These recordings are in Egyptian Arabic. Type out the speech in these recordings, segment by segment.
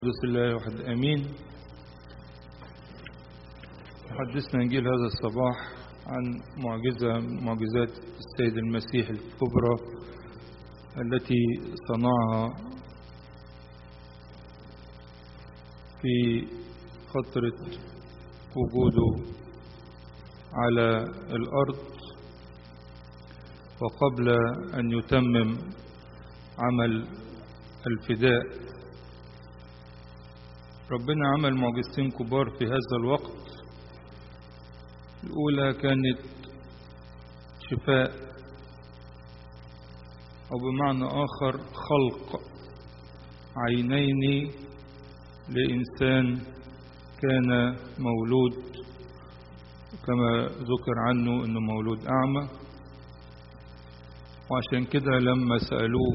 قدس الله واحد امين حدثنا انجيل هذا الصباح عن معجزه من معجزات السيد المسيح الكبرى التي صنعها في فتره وجوده على الارض وقبل ان يتمم عمل الفداء ربنا عمل معجزتين كبار في هذا الوقت الأولى كانت شفاء أو بمعنى آخر خلق عينين لإنسان كان مولود كما ذكر عنه أنه مولود أعمى وعشان كده لما سألوه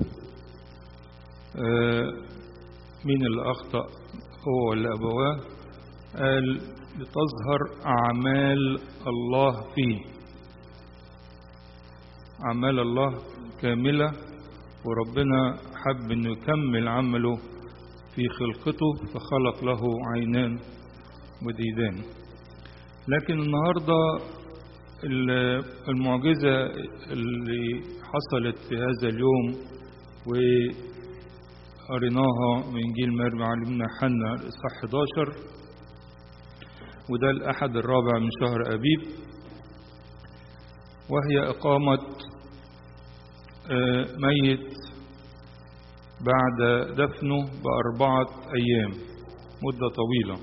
مين اللي أخطأ هو ولا أبواه قال لتظهر أعمال الله فيه أعمال الله كاملة وربنا حب أنه يكمل عمله في خلقته فخلق له عينان وديدان لكن النهاردة المعجزة اللي حصلت في هذا اليوم و قريناها من إنجيل مرمى علمنا حنا الإصحاح 11 وده الأحد الرابع من شهر أبيب وهي إقامة ميت بعد دفنه بأربعة أيام مدة طويلة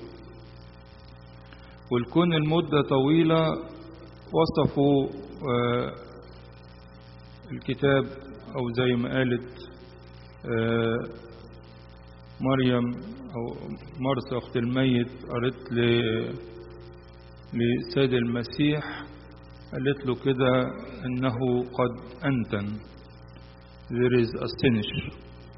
والكون المدة طويلة وصفوا الكتاب أو زي ما قالت مريم أو مرسى أخت الميت قالت لسيد المسيح قالت له كده إنه قد أنتن there is a finish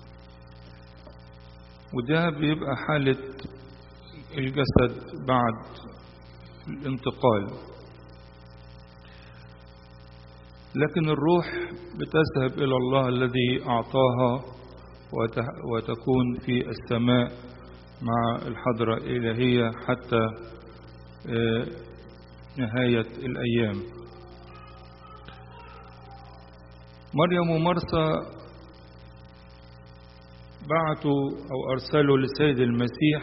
وده بيبقى حالة الجسد بعد الانتقال لكن الروح بتذهب إلى الله الذي أعطاها وتكون في السماء مع الحضرة الإلهية حتى نهاية الأيام مريم ومرسى بعتوا أو أرسلوا للسيد المسيح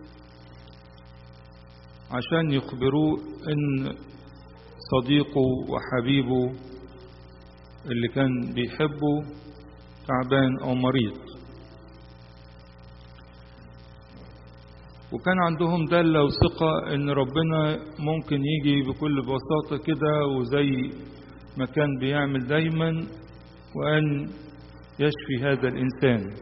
عشان يخبروه إن صديقه وحبيبه اللي كان بيحبه تعبان أو مريض وكان عندهم دلة وثقة إن ربنا ممكن يجي بكل بساطة كده وزي ما كان بيعمل دايما وأن يشفي هذا الإنسان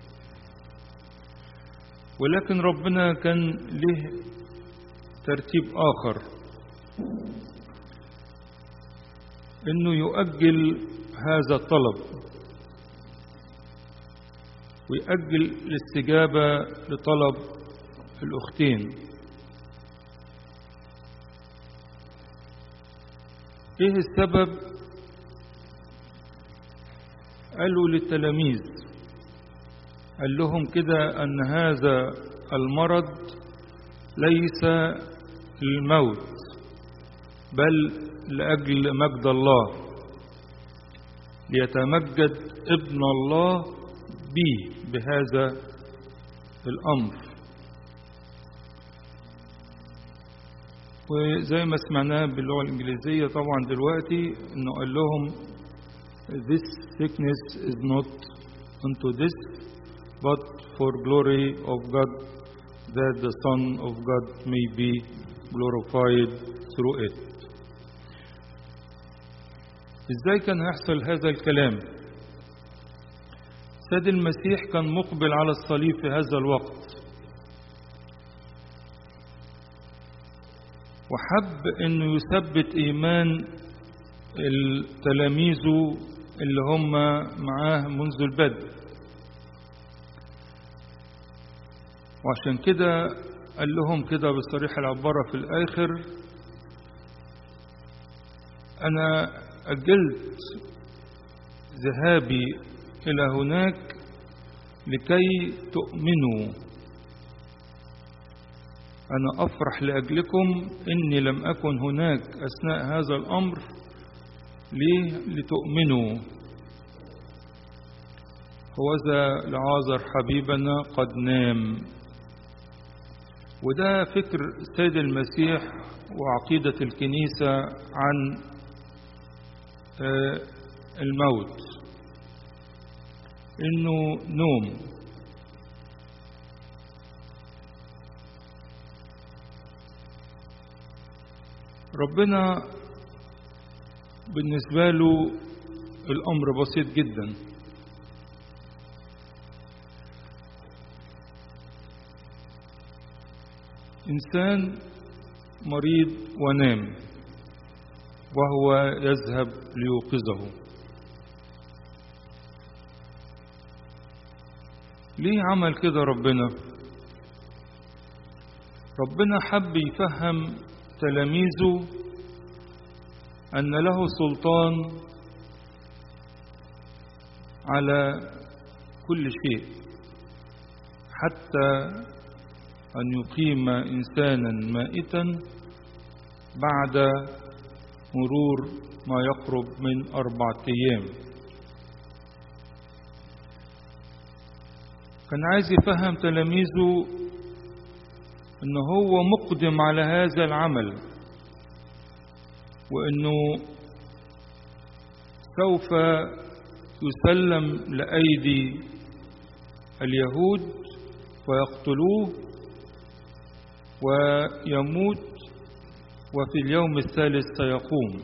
ولكن ربنا كان له ترتيب آخر إنه يؤجل هذا الطلب ويأجل الاستجابة لطلب الأختين إيه السبب قالوا للتلاميذ قال لهم كده أن هذا المرض ليس للموت بل لأجل مجد الله ليتمجد ابن الله به بهذا الأمر وزي ما سمعناه باللغة الإنجليزية طبعا دلوقتي إنه قال لهم this sickness is not unto this but for glory of God that the Son of God may be glorified through it ازاي كان يحصل هذا الكلام سيد المسيح كان مقبل على الصليب في هذا الوقت وحب انه يثبت ايمان تلاميذه اللي هم معاه منذ البدء وعشان كده قال لهم كده بصريح العبارة في الآخر أنا أجلت ذهابي إلى هناك لكي تؤمنوا أنا أفرح لأجلكم إني لم أكن هناك أثناء هذا الأمر ليه لتؤمنوا هوذا لعازر حبيبنا قد نام وده فكر السيد المسيح وعقيدة الكنيسة عن الموت انه نوم ربنا بالنسبة له الأمر بسيط جدا إنسان مريض ونام وهو يذهب ليوقظه ليه عمل كده ربنا ربنا حب يفهم تلاميذه أن له سلطان على كل شيء حتى أن يقيم إنسانا مائتا بعد مرور ما يقرب من أربعة أيام كان عايز يفهم تلاميذه أنه هو مقدم على هذا العمل وأنه سوف يسلم لأيدي اليهود ويقتلوه ويموت وفي اليوم الثالث سيقوم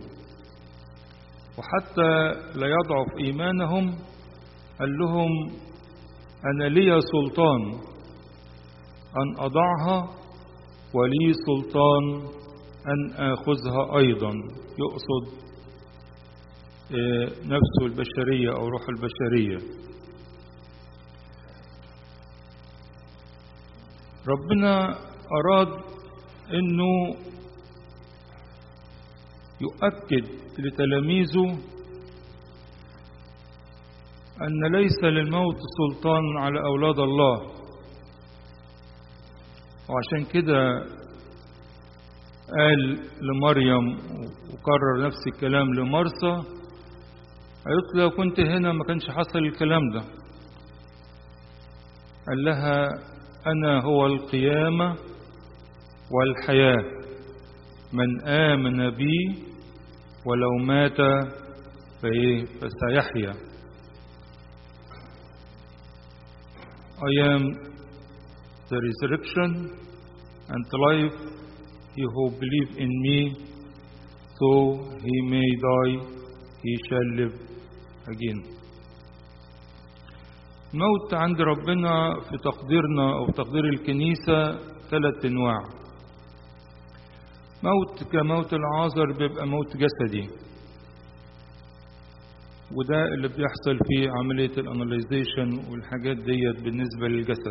وحتى لا يضعف إيمانهم قال لهم أنا لي سلطان أن أضعها ولي سلطان أن آخذها أيضا يقصد نفسه البشرية أو روح البشرية ربنا أراد أنه يؤكد لتلاميذه أن ليس للموت سلطان على أولاد الله وعشان كده قال لمريم وكرر نفس الكلام لمرسى قالت له لو كنت هنا ما كانش حصل الكلام ده قال لها أنا هو القيامة والحياة من آمن بي ولو مات فإيه فسيحيا I am the resurrection and life. He who believe in me, though he may die, he shall live again. موت عند ربنا في تقديرنا أو تقدير الكنيسة ثلاث أنواع موت كموت العازر بيبقى موت جسدي وده اللي بيحصل في عملية الاناليزيشن والحاجات ديت بالنسبة للجسد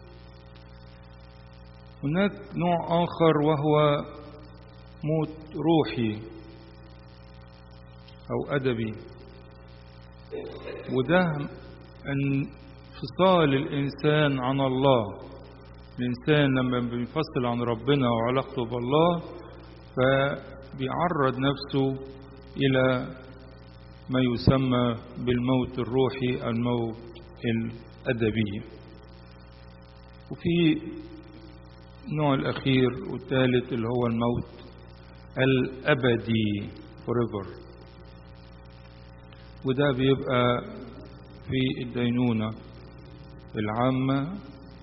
هناك نوع آخر وهو موت روحي أو أدبي وده انفصال الإنسان عن الله الإنسان لما بينفصل عن ربنا وعلاقته بالله فبيعرض نفسه إلى ما يسمى بالموت الروحي الموت الأدبي وفي النوع الأخير والثالث اللي هو الموت الأبدي forever وده بيبقى في الدينونة العامة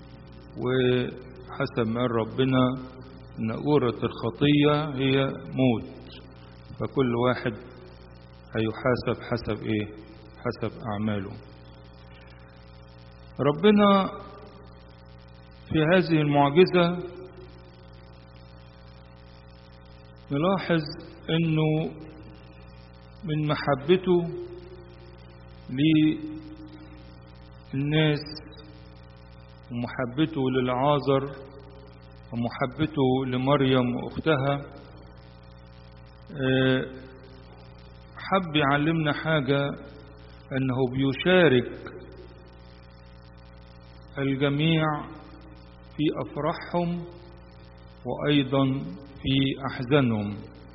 وحسب ما ربنا ان أورة الخطية هي موت فكل واحد هيحاسب حسب ايه حسب اعماله ربنا في هذه المعجزة نلاحظ انه من محبته للناس ومحبته للعازر ومحبته لمريم واختها حب يعلمنا حاجة أنه بيشارك الجميع في أفراحهم وأيضا في أحزانهم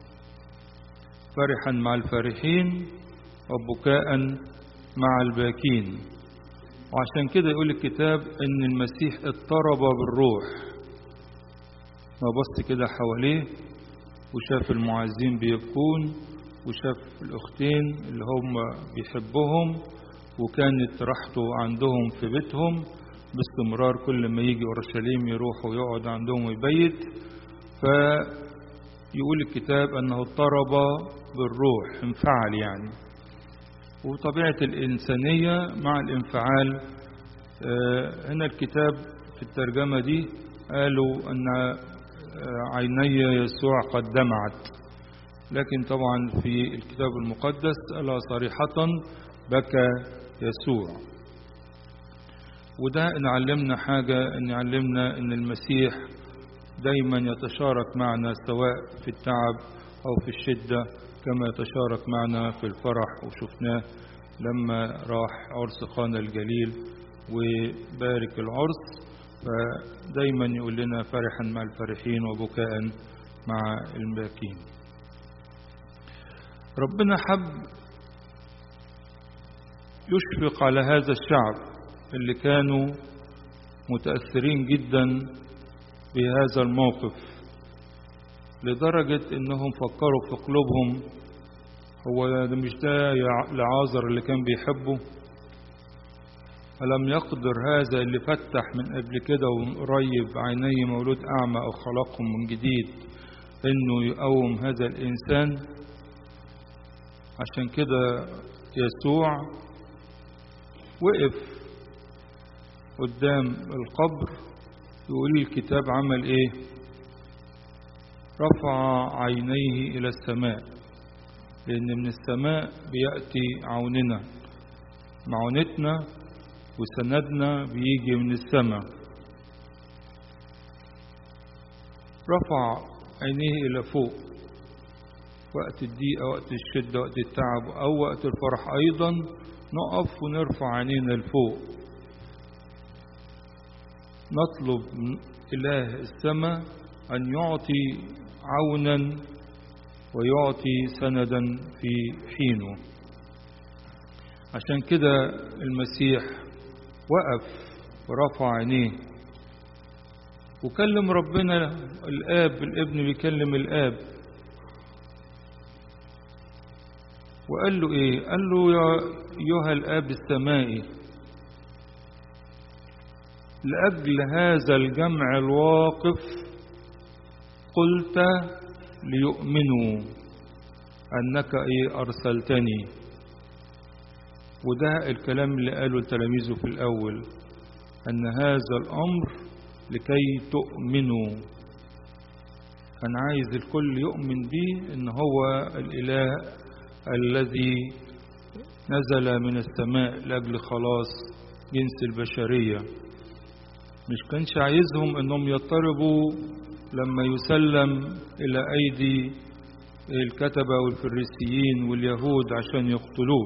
فرحا مع الفرحين وبكاء مع الباكين وعشان كده يقول الكتاب ان المسيح اضطرب بالروح ما بص كده حواليه وشاف المعزين بيبكون وشاف الاختين اللي هم بيحبهم وكانت راحته عندهم في بيتهم باستمرار كل ما يجي اورشليم يروح ويقعد عندهم ويبيت فيقول الكتاب انه اضطرب بالروح انفعل يعني وطبيعة الإنسانية مع الانفعال هنا الكتاب في الترجمة دي قالوا أن عيني يسوع قد دمعت لكن طبعا في الكتاب المقدس قالها صريحة بكى يسوع وده إن علمنا حاجة إن علمنا إن المسيح دايما يتشارك معنا سواء في التعب أو في الشدة كما يتشارك معنا في الفرح وشفناه لما راح عرس قانا الجليل وبارك العرس فدايما يقول لنا فرحا مع الفرحين وبكاء مع الباكين ربنا حب يشفق على هذا الشعب اللي كانوا متأثرين جدا بهذا الموقف لدرجة انهم فكروا في قلوبهم هو ده مش ده لعازر اللي كان بيحبه ألم يقدر هذا اللي فتح من قبل كده وقريب عيني مولود أعمى أو خلقهم من جديد إنه يقوم هذا الإنسان عشان كده يسوع وقف قدام القبر يقول الكتاب عمل ايه رفع عينيه الى السماء لان من السماء بياتي عوننا معونتنا وسندنا بيجي من السماء رفع عينيه الى فوق وقت الضيقه وقت الشده وقت التعب او وقت الفرح ايضا نقف ونرفع عينينا لفوق نطلب من إله السماء أن يعطي عونا ويعطي سندا في حينه عشان كده المسيح وقف ورفع عينيه وكلم ربنا الآب الابن بيكلم الآب وقال له إيه قال له يا أيها الآب السمائي لأجل هذا الجمع الواقف قلت ليؤمنوا أنك إيه أرسلتني وده الكلام اللي قاله لتلاميذه في الأول أن هذا الأمر لكي تؤمنوا كان عايز الكل يؤمن به إن هو الإله الذي نزل من السماء لأجل خلاص جنس البشرية مش كانش عايزهم انهم يضطربوا لما يسلم الى ايدي الكتبة والفريسيين واليهود عشان يقتلوه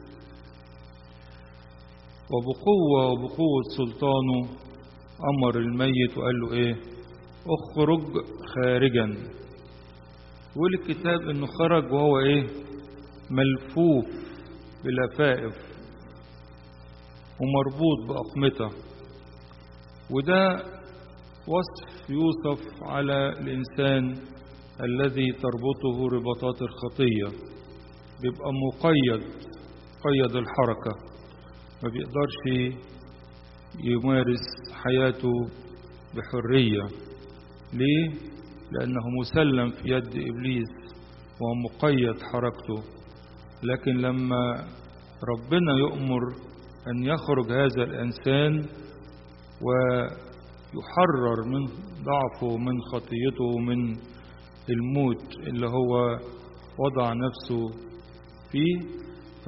وبقوة وبقوة سلطانه أمر الميت وقال له إيه اخرج خارجا يقول الكتاب إنه خرج وهو إيه ملفوف بلفائف ومربوط بأقمطة وده وصف يوصف على الإنسان الذي تربطه رباطات الخطية بيبقى مقيد قيد الحركة ما بيقدرش يمارس حياته بحرية ليه؟ لأنه مسلم في يد إبليس ومقيد حركته لكن لما ربنا يؤمر أن يخرج هذا الإنسان ويحرر من ضعفه من خطيته من الموت اللي هو وضع نفسه فيه ف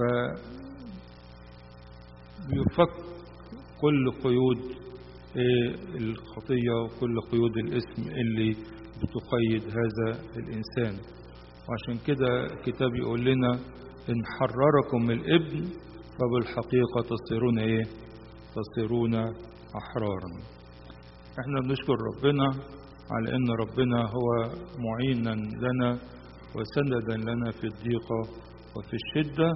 بيفك كل قيود الخطية وكل قيود الاسم اللي بتقيد هذا الإنسان وعشان كده الكتاب يقول لنا إن حرركم الابن فبالحقيقة تصيرون إيه تصيرون أحرارا احنا بنشكر ربنا على أن ربنا هو معينا لنا وسندا لنا في الضيقة وفي الشدة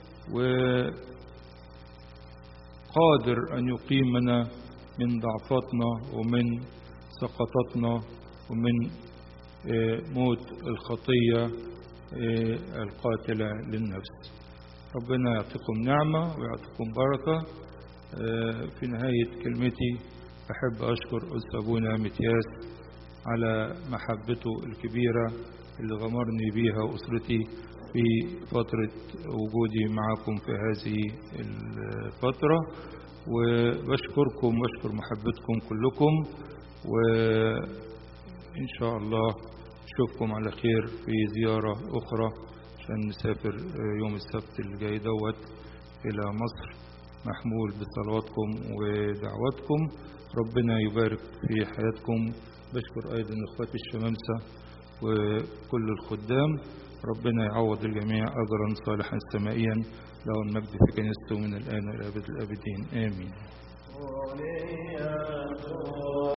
وقادر أن يقيمنا من ضعفاتنا ومن سقطاتنا ومن موت الخطية القاتلة للنفس ربنا يعطيكم نعمة ويعطيكم بركة في نهاية كلمتي أحب أشكر أستاذ أبونا متياس على محبته الكبيرة اللي غمرني بيها أسرتي في فترة وجودي معكم في هذه الفترة وبشكركم واشكر محبتكم كلكم وإن شاء الله نشوفكم على خير في زيارة أخرى عشان نسافر يوم السبت اللي جاي دوت إلى مصر محمول بصلواتكم ودعواتكم ربنا يبارك في حياتكم بشكر أيضا إخواتي الشمامسة وكل الخدام ربنا يعوض الجميع أجرا صالحا سمائيا له المجد في كنيسته من الآن إلى أبد الآبدين آمين